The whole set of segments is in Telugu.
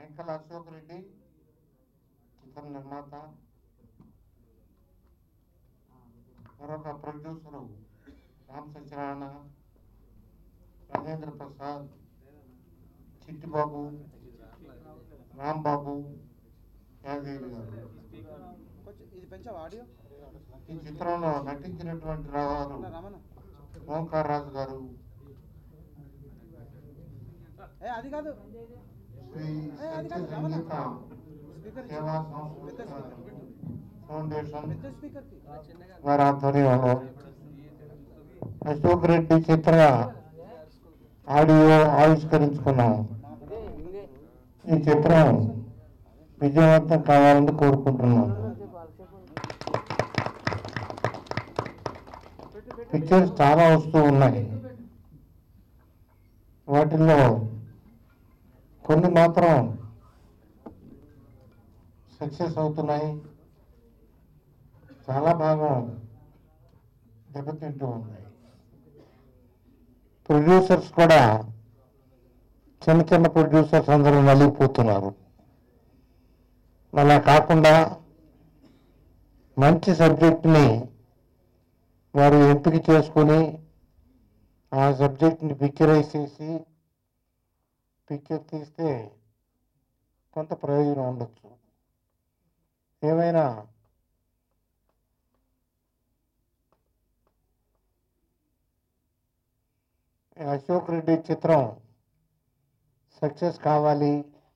వెంకల అశోక్ రెడ్డి చిత్ర నిర్మాత మరొక ప్రొడ్యూసరు రామ్ సత్యనారాయణ రాజేంద్ర ప్రసాద్ చిట్టిబాబు రాంబాబు యాదగిరి గారు కొంచెం ఇది పెంచావా ఆడియో ఈ చిత్రంలో నటించినటువంటి రావారు అన్న రమణ ఓంకార్ రాజు గారు ఏ అది కాదు శ్రీ ఏ, అది సత్య కాదు, రమణ. సంగీత స్పీకర్ సేవా పెద్ద సంస్కృత స్పీకర్ ఫౌండేషన్ పెద్ద స్పీకర్కి వారి ఆధ్వర్యంలో అశోక్ రెడ్డి చిత్ర ఆడియో ఆవిష్కరించుకున్నాం ఈ చిత్రం విజయవంతం కావాలని కోరుకుంటున్నాం పిక్చర్స్ చాలా వస్తూ ఉన్నాయి వాటిల్లో కొన్ని మాత్రం సక్సెస్ అవుతున్నాయి చాలా భాగం దెబ్బతింటూ ఉన్నాయి ప్రొడ్యూసర్స్ కూడా చిన్న చిన్న ప్రొడ్యూసర్స్ అందరూ నలిగిపోతున్నారు అలా కాకుండా మంచి సబ్జెక్ట్ని వారు ఎంపిక చేసుకొని ఆ సబ్జెక్ట్ని పిక్చరైజ్ చేసి పిక్చర్ తీస్తే కొంత ప్రయోజనం ఉండొచ్చు ఏమైనా ఈ అశోక్ రెడ్డి చిత్రం సక్సెస్ కావాలి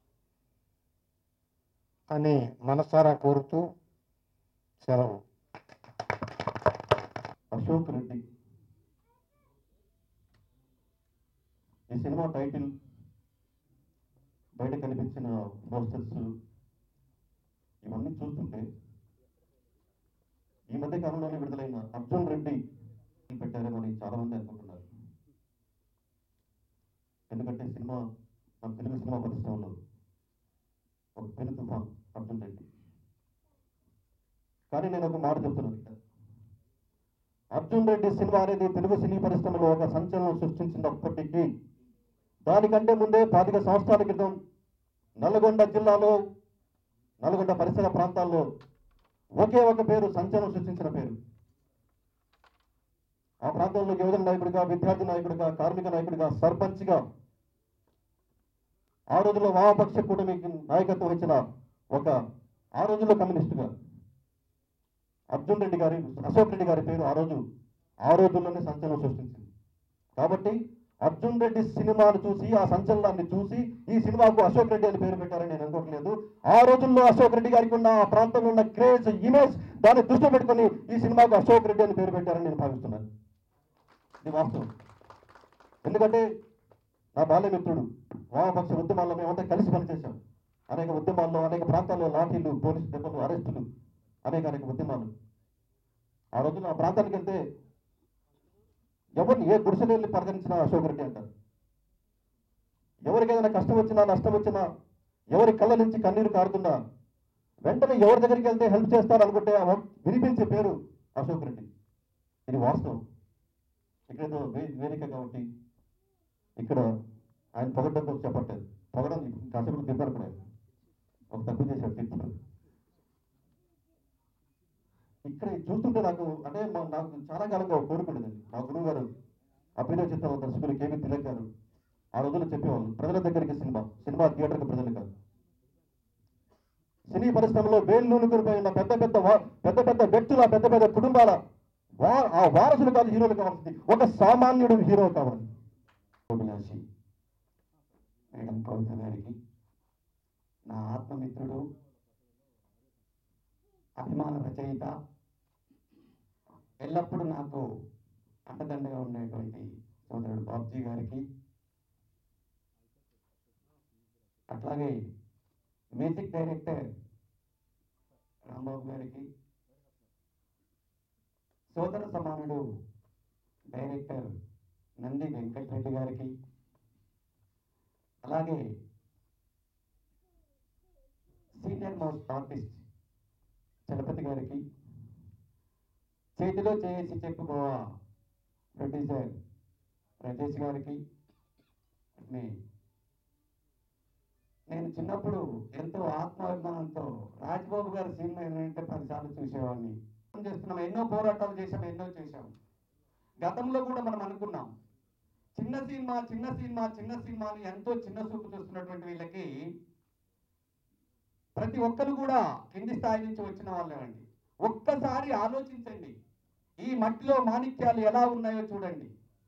అని మనసారా కోరుతూ సెలవు అశోక్ రెడ్డి ఈ సినిమా టైటిల్ బయట కనిపించిన పోస్టర్స్ ఇవన్నీ చూస్తుంటే ఈ మధ్య కాలంలోనే విడుదలైన అర్జున్ రెడ్డి పెట్టారేమని చాలా మంది అనుకుంటున్నారు ఎందుకంటే సినిమా మన తెలుగు సినిమా పరిశ్రమలో ఒక పెను తుఫాన్ అర్జున్ రెడ్డి కానీ నేను ఒక మాట చెప్తున్నాను ఇక్కడ అర్జున్ రెడ్డి సినిమా అనేది తెలుగు సినీ పరిశ్రమలో ఒక సంచలనం సృష్టించినప్పటికీ దానికంటే ముందే పాతిక సంవత్సరాల క్రితం నల్గొండ జిల్లాలో నల్గొండ పరిసర ప్రాంతాల్లో ఒకే ఒక పేరు సంచలనం సృష్టించిన పేరు ఆ ప్రాంతంలో యువజన నాయకుడిగా విద్యార్థి నాయకుడిగా కార్మిక నాయకుడిగా సర్పంచ్గా ఆ రోజుల్లో వామపక్ష కూటమికి నాయకత్వం వహించిన ఒక ఆ రోజుల్లో కమ్యూనిస్టుగా అర్జున్ రెడ్డి గారి అశోక్ రెడ్డి గారి పేరు ఆ రోజు ఆ రోజుల్లోనే సంచలనం సృష్టించింది కాబట్టి అర్జున్ రెడ్డి సినిమాను చూసి ఆ సంచలనాన్ని చూసి ఈ సినిమాకు అశోక్ రెడ్డి అని పేరు పెట్టారని నేను అనుకోవట్లేదు ఆ రోజుల్లో అశోక్ రెడ్డి గారికి ఉన్న ఆ ప్రాంతంలో ఉన్న క్రేజ్ ఇమేజ్ దాన్ని దృష్టిలో పెట్టుకొని ఈ సినిమాకు అశోక్ రెడ్డి అని పేరు పెట్టారని నేను భావిస్తున్నాను ఇది వాస్తవం ఎందుకంటే నా బాల్యమిత్రుడు వామపక్ష ఉద్యమాల్లో మేమంతా కలిసి పనిచేశాం అనేక ఉద్యమాల్లో అనేక ప్రాంతాల్లో లాఠీలు పోలీసు దెబ్బలు అరెస్టులు అనేక అనేక ఉద్యమాలు ఆ రోజున ఆ ప్రాంతానికి వెళ్తే ఎవరిని ఏ గుడిసెలు వెళ్ళి పరిగణించినా అశోక్ రెడ్డి అంటారు ఎవరికి ఏదైనా కష్టం వచ్చినా నష్టం వచ్చినా ఎవరి కళ్ళ నుంచి కన్నీరు కారుతున్నా వెంటనే ఎవరి దగ్గరికి వెళ్తే హెల్ప్ చేస్తారు అనుకుంటే ఆ వినిపించే పేరు అశోక్ రెడ్డి ఇది వాస్తవం ఇక్కడేదో వే- వేదిక కాబట్టి ఇక్కడ ఆయన పొగడ్డం కోసం చెప్పట్లేదు పొగడం కాసేపు తిప్పారు కూడా ఆయన. ఒక తప్పు చేశారు తిప్పారు ఇక్కడ ఇది చూస్తుంటే నాకు అంటే మా- నాకు చాలా కాలంగా ఒక కోరిక ఉండేది మా గురువు గారు అభినయ చిత్రం దర్శకులు కేవీ తిలక్ గారు ఆ రోజుల్లో చెప్పేవాళ్ళు ప్రజల దగ్గరికి సినిమా సినిమా థియేటర్కి ప్రజలు కాదు సినీ పరిశ్రమలో వేళ్ళూనుకుని ఉన్న పెద్ద పెద్ద వా- పెద్ద పెద్ద వ్యక్తుల పెద్ద పెద్ద కుటుంబాల వా ఆ వారసులు కాదు హీరోలు కావాల్సింది ఒక సామాన్యుడు హీరో కావాలి అభిలాషి మేడం కవిత గారికి నా ఆత్మమిత్రుడు అభిమాన రచయిత ఎల్లప్పుడూ నాకు అండదండగా ఉండేటువంటి సోదరుడు బాబ్జీ గారికి అట్లాగే మ్యూజిక్ డైరెక్టర్ రాంబాబు గారికి సోదర సమానుడు డైరెక్టర్ నంది వెంకటరెడ్డి గారికి అలాగే సీనియర్ మోస్ట్ ఆర్టిస్ట్ చలపతి గారికి చేతిలో చేసి చెప్పుకోవా ప్రొడ్యూసర్ రాజేష్ గారికి అట్నే నేను చిన్నప్పుడు ఎంతో ఆత్మాభిమానంతో రాజ్బాబు గారి సినిమా ఏంటంటే పదిసార్లు చూసేవాడిని చేస్తున్నాం ఎన్నో పోరాటాలు చేసాం ఎన్నో చేశాం గతంలో కూడా మనం అనుకున్నాం చిన్న సినిమా చిన్న సినిమా చిన్న సినిమా అని ఎంతో చిన్న చూపు చూస్తున్నటువంటి వీళ్ళకి ప్రతి ఒక్కరు కూడా కింది స్థాయి నుంచి వచ్చిన వాళ్ళేనండి ఒక్కసారి ఆలోచించండి ఈ మట్టిలో మాణిక్యాలు ఎలా ఉన్నాయో చూడండి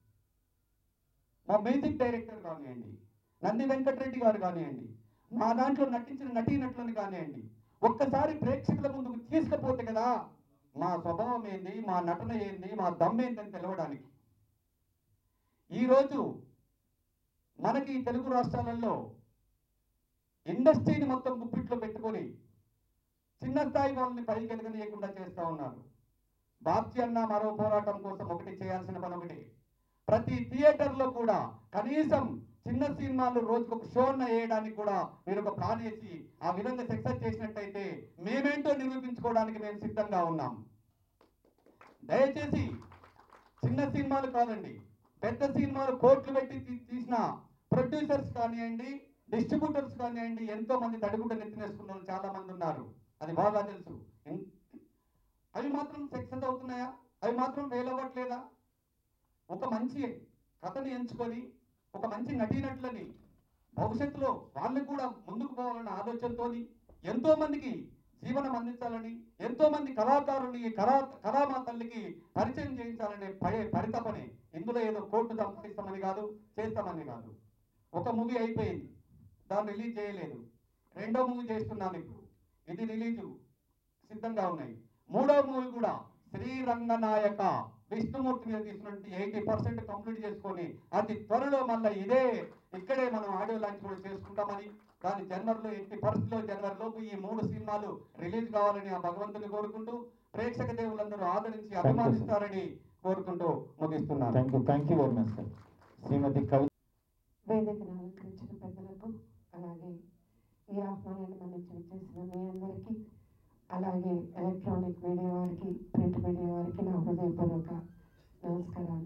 మా మ్యూజిక్ డైరెక్టర్ కానివ్వండి నంది వెంకటరెడ్డి గారు కానివ్వండి మా దాంట్లో నటించిన నటీనటులను కానివ్వండి ఒక్కసారి ప్రేక్షకుల ముందుకు తీసుకుపోతే కదా మా స్వభావం ఏంది మా నటన ఏంది మా దమ్ ఏందని తెలవడానికి ఈరోజు మనకి ఈ తెలుగు రాష్ట్రాలలో ఇండస్ట్రీని మొత్తం గుప్పిట్లో పెట్టుకొని చిన్న స్థాయి వాళ్ళని పైకి ఎదగనీయకుండా చేస్తూ ఉన్నారు బాబ్జీ అన్న మరో పోరాటం కోసం ఒకటి చేయాల్సిన పని ఒకటి ప్రతి థియేటర్లో కూడా కనీసం చిన్న సినిమాలు రోజుకు ఒక షో అన్న వేయడానికి కూడా మీరు ఒక ప్లాన్ వేసి ఆ విధంగా సక్సెస్ చేసినట్టయితే మేమేంటో నిరూపించుకోవడానికి మేము సిద్ధంగా ఉన్నాం దయచేసి చిన్న సినిమాలు కాదండి పెద్ద సినిమాలు కోట్లు పెట్టి తీ- తీసిన ప్రొడ్యూసర్స్ కానివ్వండి డిస్ట్రిబ్యూటర్స్ కానివ్వండి ఎంతో మంది తడిగుడ్డ నెత్తినేసుకున్న వాళ్ళు చాలా మంది ఉన్నారు అది బాగా తెలుసు ఇన్- అవి మాత్రం సక్సెస్ అవుతున్నాయా అవి మాత్రం ఫెయిల్ అవ్వట్లేదా ఒక మంచి కథని ఎంచుకొని ఒక మంచి నటీనటులని భవిష్యత్తులో వాళ్ళు కూడా ముందుకు పోవాలన్న ఆలోచనతో ఎంతో మందికి జీవనం అందించాలని ఎంతో మంది కళాకారుల్ని ఈ కళా కళామా తల్లికి పరిచయం చేయించాలనే పరి పరితపనే ఇందులో ఏదో కోర్టు సంపాదిస్తామని కాదు చేస్తామని కాదు ఒక మూవీ అయిపోయింది దాన్ని రిలీజ్ చేయలేదు రెండో మూవీ చేస్తున్నాను ఇప్పుడు ఇది రిలీజు సిద్ధంగా ఉన్నాయి మూడో మూవీ కూడా శ్రీరంగనాయక విష్ణుమూర్తి మీద తీసుకున్నట్టు ఎయిటీ పర్సెంట్ కంప్లీట్ చేసుకొని అతి త్వరలో మళ్ళీ ఇదే ఇక్కడే మనం ఆడియో లాంచ్ కూడా చేసుకుంటామని దాని జనవరిలో ఎట్టి పరిస్థితిలో జనవరిలోపు ఈ మూడు సినిమాలు రిలీజ్ కావాలని ఆ భగవంతుని కోరుకుంటూ ప్రేక్షక దేవులందరూ ఆదరించి అభిమానిస్తారని కోరుకుంటూ ముగిస్తున్నాను thank you thank you very much sir Srimathi Kavi వేదికను అలంకరించిన పెద్దలకు అలాగే ఈ ఆహ్వానాన్ని మన్నించి చేసిన మీ అందరికీ అలాగే ఎలక్ట్రానిక్ మీడియా వారికి ప్రింట్ మీడియా వారికి నా హృదయపూర్వక నమస్కారాలు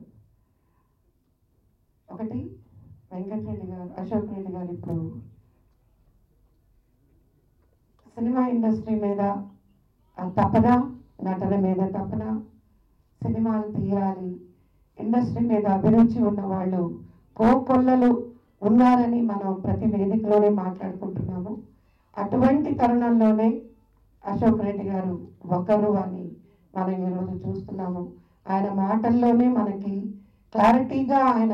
ఒకటి వెంకటరెడ్డి గారు అశోక్ రెడ్డి గారు ఇప్పుడు సినిమా ఇండస్ట్రీ మీద ఆ తపన నటన మీద తపన సినిమాలు తీయాలి ఇండస్ట్రీ మీద అభిరుచి ఉన్న వాళ్ళు కోకొల్లలు ఉన్నారని మనం ప్రతి వేదికలోనే మాట్లాడుకుంటున్నాము అటువంటి తరుణంలోనే అశోక్ రెడ్డి గారు ఒకరు అని మనం ఈరోజు చూస్తున్నాము ఆయన మాటల్లోనే మనకి క్లారిటీగా ఆయన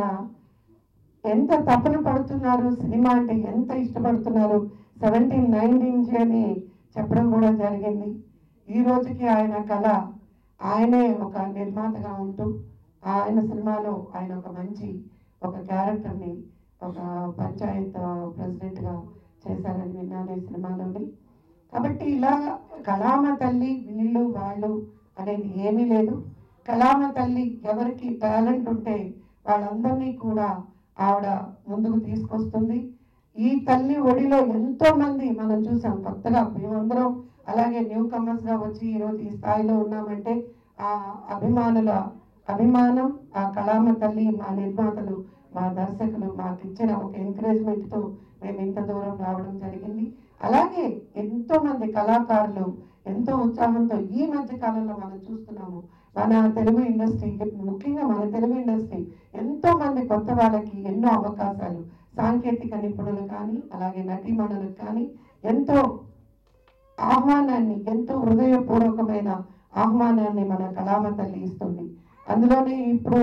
ఎంత తపన పడుతున్నారు సినిమా అంటే ఎంత ఇష్టపడుతున్నారు సెవెంటీన్ నైన్ నుంచి అని చెప్పడం కూడా జరిగింది ఈ రోజుకి ఆయన కళ ఆయనే ఒక నిర్మాతగా ఉంటూ ఆయన సినిమాలో ఆయన ఒక మంచి ఒక క్యారెక్టర్ని ఒక పంచాయత్ ప్రెసిడెంట్గా చేశారని విన్నాను ఈ సినిమాలోని కాబట్టి ఇలా కళామ తల్లి వీళ్ళు వాళ్ళు అనేది ఏమీ లేదు కళామ తల్లి ఎవరికి టాలెంట్ ఉంటే వాళ్ళందరినీ కూడా ఆవిడ ముందుకు తీసుకొస్తుంది ఈ తల్లి ఒడిలో ఎంతో మంది మనం చూసాం కొత్తగా మేమందరం అలాగే న్యూ కమర్స్ గా వచ్చి ఈరోజు ఈ స్థాయిలో ఉన్నామంటే ఆ అభిమానుల అభిమానం ఆ కళామ తల్లి మా నిర్మాతలు మా దర్శకులు మాకు ఇచ్చిన ఒక ఎంకరేజ్మెంట్ తో మేము ఇంత దూరం రావడం జరిగింది అలాగే ఎంతో మంది కళాకారులు ఎంతో ఉత్సాహంతో ఈ మధ్య కాలంలో మనం చూస్తున్నాము మన తెలుగు ఇండస్ట్రీ ముఖ్యంగా మన తెలుగు ఇండస్ట్రీ ఎంతో మంది కొత్త వాళ్ళకి ఎన్నో అవకాశాలు సాంకేతిక నిపుణులు కానీ అలాగే నటీమణులకు కానీ ఎంతో ఆహ్వానాన్ని ఎంతో హృదయపూర్వకమైన ఆహ్వానాన్ని మన కళామ తల్లి ఇస్తుంది అందులోనే ఇప్పుడు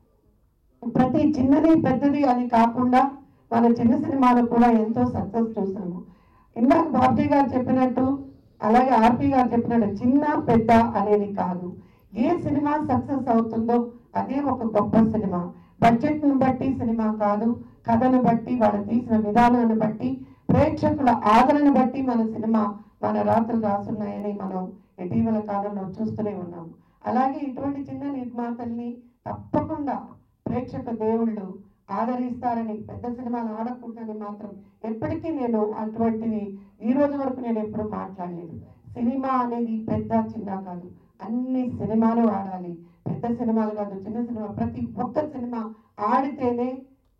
ప్రతి చిన్నది పెద్దది అని కాకుండా మన చిన్న సినిమాలు కూడా ఎంతో సక్సెస్ చూసాము ఇందాక బాబ్జీ గారు చెప్పినట్టు అలాగే ఆర్పి గారు చెప్పినట్టు చిన్న పెద్ద అనేది కాదు ఏ సినిమా సక్సెస్ అవుతుందో అదే ఒక గొప్ప సినిమా బడ్జెట్ ను బట్టి సినిమా కాదు కథను బట్టి వాళ్ళు తీసిన విధానాన్ని బట్టి ప్రేక్షకుల ఆదరణ బట్టి మన సినిమా మన రాత్రులు రాసున్నాయని మనం ఇటీవల కాలంలో చూస్తూనే ఉన్నాము అలాగే ఇటువంటి చిన్న నిర్మాతల్ని తప్పకుండా ప్రేక్షక దేవుళ్ళు ఆదరిస్తారని పెద్ద సినిమాలు ఆడకూడదని మాత్రం ఎప్పటికీ నేను అటువంటిది ఈ రోజు వరకు నేను ఎప్పుడు మాట్లాడలేదు సినిమా అనేది పెద్ద చిన్న కాదు అన్ని సినిమాలు ఆడాలి పెద్ద సినిమాలు కాదు చిన్న సినిమా ప్రతి ఒక్క సినిమా ఆడితేనే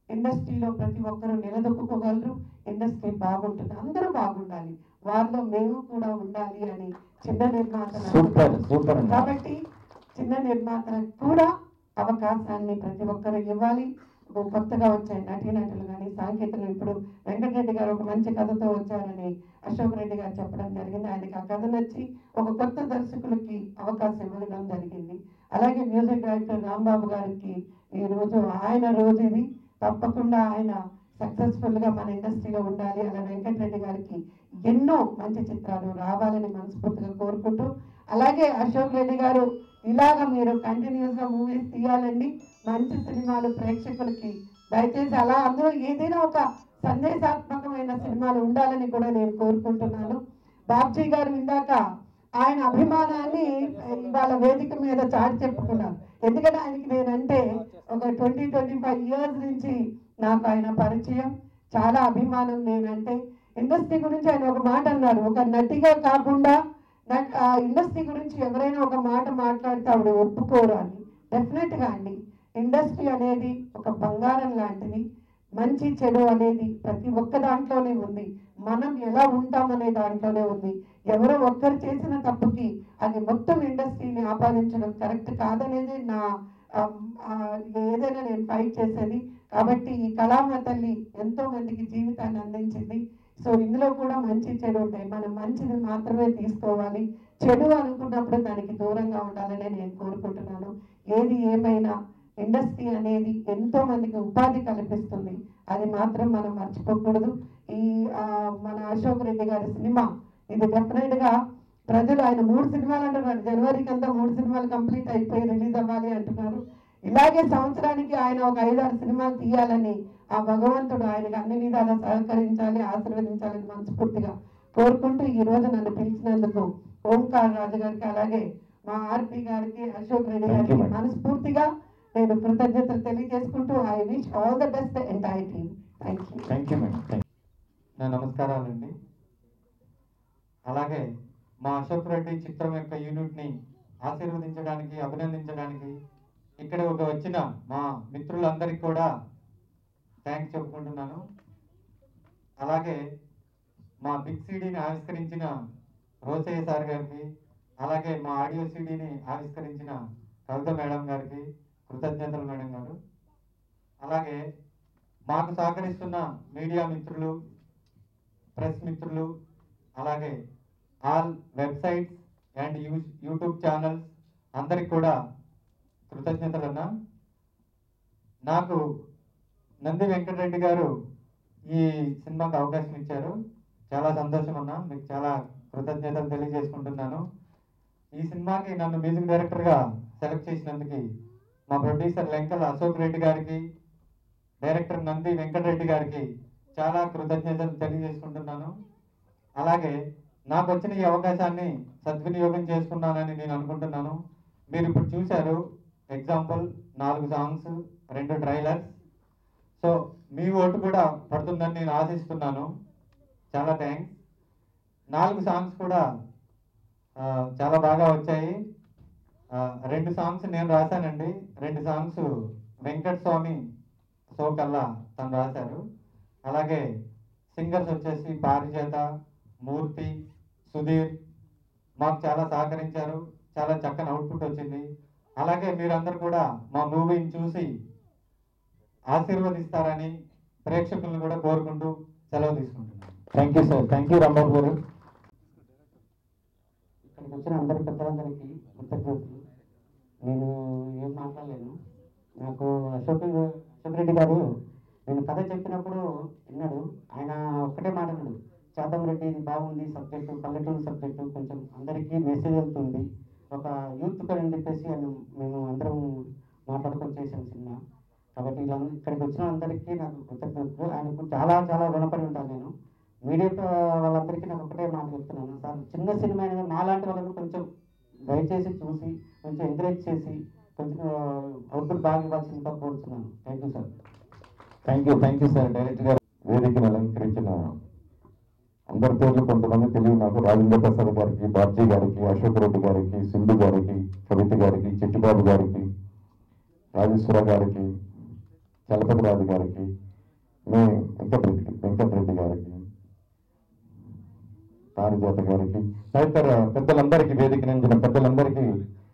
ఇండస్ట్రీలో ప్రతి ఒక్కరూ నిలదొక్కుకోగలరు ఇండస్ట్రీ బాగుంటుంది అందరూ బాగుండాలి వారిలో మేము కూడా ఉండాలి అని చిన్న నిర్మాతలు సూపర్ సూపర్ అండి కాబట్టి చిన్న నిర్మాతలకు కూడా అవకాశాన్ని ప్రతి ఒక్కరు ఇవ్వాలి ఓ కొత్తగా వచ్చే నటీనటులు కానీ సాంకేతికలు ఇప్పుడు వెంకటరెడ్డి గారు ఒక మంచి కథతో వచ్చారని అశోక్ రెడ్డి గారు చెప్పడం జరిగింది ఆయనకి ఆ కథ నచ్చి ఒక కొత్త దర్శకులకి అవకాశం ఇవ్వడం జరిగింది అలాగే మ్యూజిక్ డైరెక్టర్ రాంబాబు గారికి ఈ రోజు ఆయన రోజు ఇది తప్పకుండా ఆయన సక్సెస్ఫుల్ గా మన ఇండస్ట్రీలో ఉండాలి అలా వెంకటరెడ్డి గారికి ఎన్నో మంచి చిత్రాలు రావాలని మనస్ఫూర్తిగా కోరుకుంటూ అలాగే అశోక్ రెడ్డి గారు ఇలాగ మీరు కంటిన్యూస్ గా మూవీస్ తీయాలండి మంచి సినిమాలు ప్రేక్షకులకి దయచేసి అలా అందులో ఏదైనా ఒక సందేశాత్మకమైన సినిమాలు ఉండాలని కూడా నేను కోరుకుంటున్నాను బాబ్జీ గారు ఇందాక ఆయన అభిమానాన్ని ఇవాళ వేదిక మీద చాటి చెప్పుకున్నారు ఎందుకంటే ఆయనకి నేనంటే ఒక ట్వంటీ ట్వంటీ ఫైవ్ ఇయర్స్ నుంచి నాకు ఆయన పరిచయం చాలా అభిమానం నేనంటే ఇండస్ట్రీ గురించి ఆయన ఒక మాట అన్నారు ఒక నటిగా కాకుండా నాకు ఆ ఇండస్ట్రీ గురించి ఎవరైనా ఒక మాట మాట్లాడితే ఆవిడ ఒప్పుకోరు అని డెఫినెట్గా అండి ఇండస్ట్రీ అనేది ఒక బంగారం లాంటిది మంచి చెడు అనేది ప్రతి ఒక్క దాంట్లోనే ఉంది మనం ఎలా ఉంటామనే దాంట్లోనే ఉంది ఎవరో ఒక్కరు చేసిన తప్పుకి అది మొత్తం ఇండస్ట్రీని ఆపాదించడం కరెక్ట్ కాదనేది నా ఆ, ఆ, ఏదైనా నేను ఫైట్ చేసేది కాబట్టి ఈ కళామ తల్లి ఎంతో మందికి జీవితాన్ని అందించింది సో ఇందులో కూడా మంచి చెడు ఉంటాయి మనం మంచిది మాత్రమే తీసుకోవాలి చెడు అనుకున్నప్పుడు దానికి దూరంగా ఉండాలని నేను కోరుకుంటున్నాను ఏది ఏమైనా ఇండస్ట్రీ అనేది ఎంతో మందికి ఉపాధి కల్పిస్తుంది అది మాత్రం మనం మర్చిపోకూడదు ఈ ఆ, మన అశోక్ రెడ్డి గారి సినిమా ఇది డెఫినెట్ గా ప్రజలు ఆయన మూడు సినిమాలు అంటున్నారు జనవరికి అంతా మూడు సినిమాలు కంప్లీట్ అయిపోయి రిలీజ్ అవ్వాలి అంటున్నారు ఇలాగే సంవత్సరానికి ఆయన ఒక ఐదారు సినిమాలు తీయాలని ఆ భగవంతుడు ఆయనకు అన్ని విధాలా సహకరించాలి ఆశీర్వదించాలని మనస్ఫూర్తిగా కోరుకుంటూ ఈ రోజు నన్ను పిలిచినందుకు ఓంకార్ రాజు గారికి అలాగే మా ఆర్పి గారికి అశోక్ రెడ్డి Thank you, గారికి madam. మనస్ఫూర్తిగా నేను కృతజ్ఞతలు తెలియజేసుకుంటూ I wish all the best entire team thank you thank you madam thank నా నమస్కారాలండి అలాగే మా అశోక్ రెడ్డి చిత్రం యొక్క యూనిట్ని ఆశీర్వదించడానికి అభినందించడానికి ఇక్కడ ఒక వచ్చిన మా మిత్రులందరికీ కూడా థ్యాంక్స్ చెప్పుకుంటున్నాను అలాగే మా బిగ్ సీడీని ఆవిష్కరించిన రోసయ్య సార్ గారికి అలాగే మా ఆడియో సీడీని ఆవిష్కరించిన కవిత మేడం గారికి కృతజ్ఞతలు మేడం గారు అలాగే మాకు సహకరిస్తున్న మీడియా మిత్రులు ప్రెస్ మిత్రులు అలాగే all websites and you YouTube channels అందరికి కూడా కృతజ్ఞతలన్నా నాకు నంది వెంకటరెడ్డి గారు ఈ సినిమాకు అవకాశం ఇచ్చారు చాలా సంతోషం అన్న మీకు చాలా కృతజ్ఞతలు తెలియజేసుకుంటున్నాను ఈ సినిమాకి నన్ను మ్యూజిక్ డైరెక్టర్గా సెలెక్ట్ చేసినందుకు మా ప్రొడ్యూసర్ లెంకల్ అశోక్ రెడ్డి గారికి డైరెక్టర్ నంది వెంకటరెడ్డి గారికి చాలా కృతజ్ఞతలు తెలియజేసుకుంటున్నాను అలాగే నాకు వచ్చిన ఈ అవకాశాన్ని సద్వినియోగం చేసుకున్నానని నేను అనుకుంటున్నాను మీరు ఇప్పుడు చూశారు ఎగ్జాంపుల్ నాలుగు సాంగ్స్ రెండు ట్రైలర్స్ సో మీ ఓటు కూడా పడుతుందని నేను ఆశిస్తున్నాను చాలా థ్యాంక్స్ నాలుగు సాంగ్స్ కూడా ఆ, చాలా బాగా వచ్చాయి ఆ, రెండు సాంగ్స్ నేను రాశానండి రెండు సాంగ్స్ వెంకట్ స్వామి సోకల్లా తను రాశారు అలాగే సింగర్స్ వచ్చేసి పారిజాత మూర్తి సుధీర్ మాకు చాలా సహకరించారు చాలా చక్కని అవుట్పుట్ వచ్చింది అలాగే మీరందరూ కూడా మా మూవీని చూసి ఆశీర్వదిస్తారని ప్రేక్షకులను కూడా కోరుకుంటూ సెలవు తీసుకుంటున్నాను thank you sir thank you Rambabu garu ఇక్కడికి వచ్చిన అందరి పెద్దలందరికీ కృతజ్ఞతలు నేను ఏం మాట్లాడలేను నాకు అశోక్ అశోక్ రెడ్డి గారు నేను కథ చెప్పినప్పుడు విన్నాడు ఆయన ఒక్కటే మాట అన్నాడు చేతం రెడ్డి ఇది బాగుంది సబ్జెక్టు పల్లెటూరు సబ్జెక్టు కొంచెం అందరికీ మెసేజ్ వెళ్తుంది ఒక యూత్ అని చెప్పేసి ఆయన మేము అందరం మాట్లాడుకొని చేసాం సినిమా కాబట్టి ఇలా ఇక్కడికి వచ్చిన అందరికీ నాకు కృతజ్ఞతలు ఆయనకు చాలా చాలా రుణపడి ఉంటాను నేను మీడియా వాళ్ళందరికీ నాకు ఒకటే మాట చెప్తున్నాను సార్ చిన్న సినిమా అయినా మాలాంటి వాళ్ళని కొంచెం దయచేసి చూసి కొంచెం ఎంకరేజ్ చేసి కొంచెం అవుట్పుట్ బాగా ఇవ్వాల్సిందిగా కోరుతున్నాను thank you sir thank you thank you sir director garu వేదికను అలంకరించిన అందరి పేర్లు కొంతమంది తెలియదు నాకు రాజేంద్ర ప్రసాద్ గారికి బాబ్జీ గారికి అశోక్ రెడ్డి గారికి సింధు గారికి కవిత గారికి చిట్టిబాబు గారికి రాజేశ్వర గారికి చలపతి రాజు గారికి మీ వెంకటరెడ్డి వెంకటరెడ్డి గారికి పారిజాత గారికి తదితర పెద్దలందరికీ వేదిక నించిన పెద్దలందరికీ